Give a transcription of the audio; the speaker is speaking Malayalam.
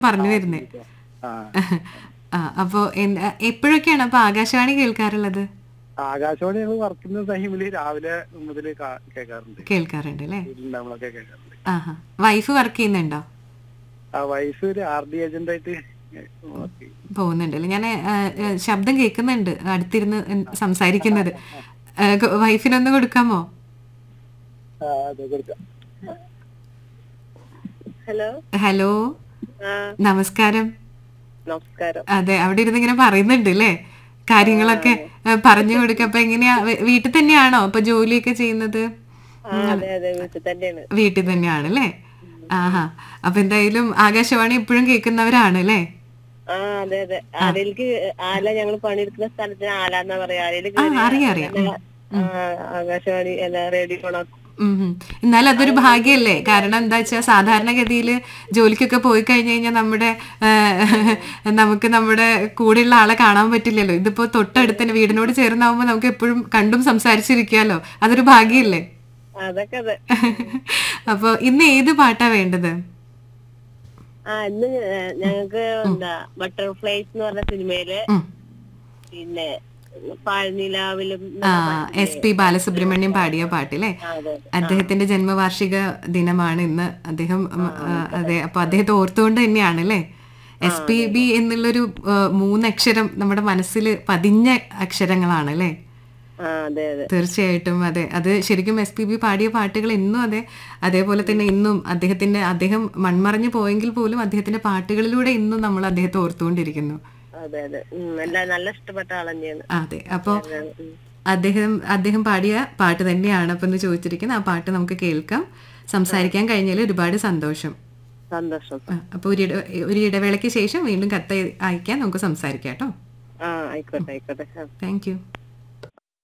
പറഞ്ഞു വരുന്നേ ആ ആ അപ്പോ എന്ത്- എപ്പോഴൊക്കെയാണ് അപ്പൊ ആകാശവാണി കേൾക്കാറുള്ളത് ആകാശവാണി ഞങ്ങൾ വർക്കുന്ന ടൈമില് രാവിലെ മുതൽ കേൾക്കാറുണ്ട് കേൾക്കാറുണ്ട് അല്ലേ വീട്ടിലുണ്ടാവുമ്പോഴൊക്കെ കേൾക്കാറുണ്ട് ആഹാ വൈഫ് വർക്ക് ചെയ്യുന്നുണ്ടോ ആ വൈഫ് ഒരു ആർ ഡി ഏജന്റ് ആയിട്ട് വർക്ക് ചെയ്യും പോകുന്നുണ്ടല്ലേ ഞാൻ ആ, ആ, ശബ്ദം കേൾക്കുന്നുണ്ട് അടുത്തിരുന്ന് എൻ- സംസാരിക്കുന്നത് ആ, ഗ- വൈഫിനൊന്ന് കൊടുക്കാമോ ആ, അതെ കൊടുക്കാം ഹലോ ഹലോ ആ നമസ്കാരം നമസ്കാരം അതെ അവിടെ ഇരുന്ന് ഇങ്ങനെ പറയുന്നുണ്ട് അല്ലേ കാര്യങ്ങളൊക്കെ ആ, പറഞ്ഞു കൊടുക്ക അപ്പൊ എങ്ങനെയാ വീ- വീട്ടിൽ തന്നെയാണോ അപ്പൊ ജോലിയൊക്കെ ചെയ്യുന്നത് ആ അതെ അതെ വീട്ടിൽ തന്നെയാണ് വീട്ടിൽ തന്നെയാണ് അല്ലേ ആഹാ അപ്പൊ എന്തായാലും ആകാശവാണി എപ്പോഴും കേൾക്കുന്നവരാണ് അല്ലേ ആ അതെ അതെ ആരേലേക്ക് ആല ഞങ്ങൾ പണിയെടുക്കുന്ന സ്ഥലത്തിന് ആല എന്നാ പറയാ ആരേല് ആ അറിയാം അറിയാം ഉം. ആ, ആകാശവാണി അല്ല റേഡിയോ ഓണാക്കും ഉം ഉം. എന്നാലും അതൊരു ഭാഗ്യല്ലേ കാരണം എന്താ വെച്ചാൽ സാധാരണഗതിയിൽ ജോലിക്കൊക്കെ പോയി കഴിഞ്ഞു കഴിഞ്ഞാൽ നമ്മുടെ ആ, നമുക്ക് നമ്മുടെ കൂടെയുള്ള ആളെ കാണാൻ പറ്റില്ലല്ലോ ഇതിപ്പോ തൊട്ടടുത്ത് തന്നെ വീടിനോട് ചേർന്നാവുമ്പോൾ നമുക്ക് എപ്പോഴും കണ്ടും സംസാരിച്ചിരിക്കാലോ അതൊരു ഭാഗ്യല്ലേ അതൊക്കെ അതെ അപ്പൊ ഇന്ന് ഏത് പാട്ടാ വേണ്ടത് ആ ഇന്ന് ഞങ്ങൾക്ക് എന്താ ബട്ടർഫ്ലൈസ് എന്ന് പറഞ്ഞ സിനിമയില് ഉം. പിന്നെ പാഴ്നിലാവിലും ആ എസ് പി ബാലസുബ്രഹ്മണ്യം പാടിയ പാട്ടില്ലേ ആ, അതെ അദ്ദേഹത്തിന്റെ ജന്മവാർഷിക ദിനമാണ് ഇന്ന് അദ്ദേഹം ഉം, ആ, അതെ അപ്പൊ അദ്ദേഹത്തെ ഓർത്തുകൊണ്ട് തന്നെയാണ് അല്ലേ എസ് പി ബി എന്നുള്ളൊരു ആ, മൂന്നക്ഷരം നമ്മുടെ മനസ്സിൽ പതിഞ്ഞ അക്ഷരങ്ങളാണ് അല്ലേ ആ അതെ അതെ തീർച്ചയായിട്ടും അതെ അത് ശരിക്കും എസ് പി ബി പാടിയ പാട്ടുകൾ ഇന്നും അതെ അതേപോലെ തന്നെ ഇന്നും അദ്ദേഹത്തിന്റെ അദ്ദേഹം മൺമറഞ്ഞു പോയെങ്കിൽ പോലും അദ്ദേഹത്തിന്റെ പാട്ടുകളിലൂടെ ഇന്നും നമ്മൾ അദ്ദേഹത്തെ ഓർത്തുകൊണ്ടിരിക്കുന്നു അതെ അതെ ഉം, എല്ലാ നല്ല ഇഷ്ടപ്പെട്ട ആൾ തന്നെയാണ് അതെ അപ്പോൾ ഉം. അദ്ദേഹം അദ്ദേഹം പാടിയ പാട്ട് തന്നെയാണ് അപ്പം എന്ന് ചോദിച്ചിരിക്കുന്നത് ആ പാട്ട് നമുക്ക് കേൾക്കാം സംസാരിക്കാൻ കഴിഞ്ഞാൽ ഒരുപാട് സന്തോഷം സന്തോഷം അപ്പോൾ ഒരു ഇട ഒരു ഇടവേളയ്ക്ക് ശേഷം വീണ്ടും കത്ത് അയക്കാൻ നമുക്ക് സംസാരിക്കാം കേട്ടോ ആ ആയിക്കോട്ടെ ആയിക്കോട്ടെ ആ താങ്ക് യു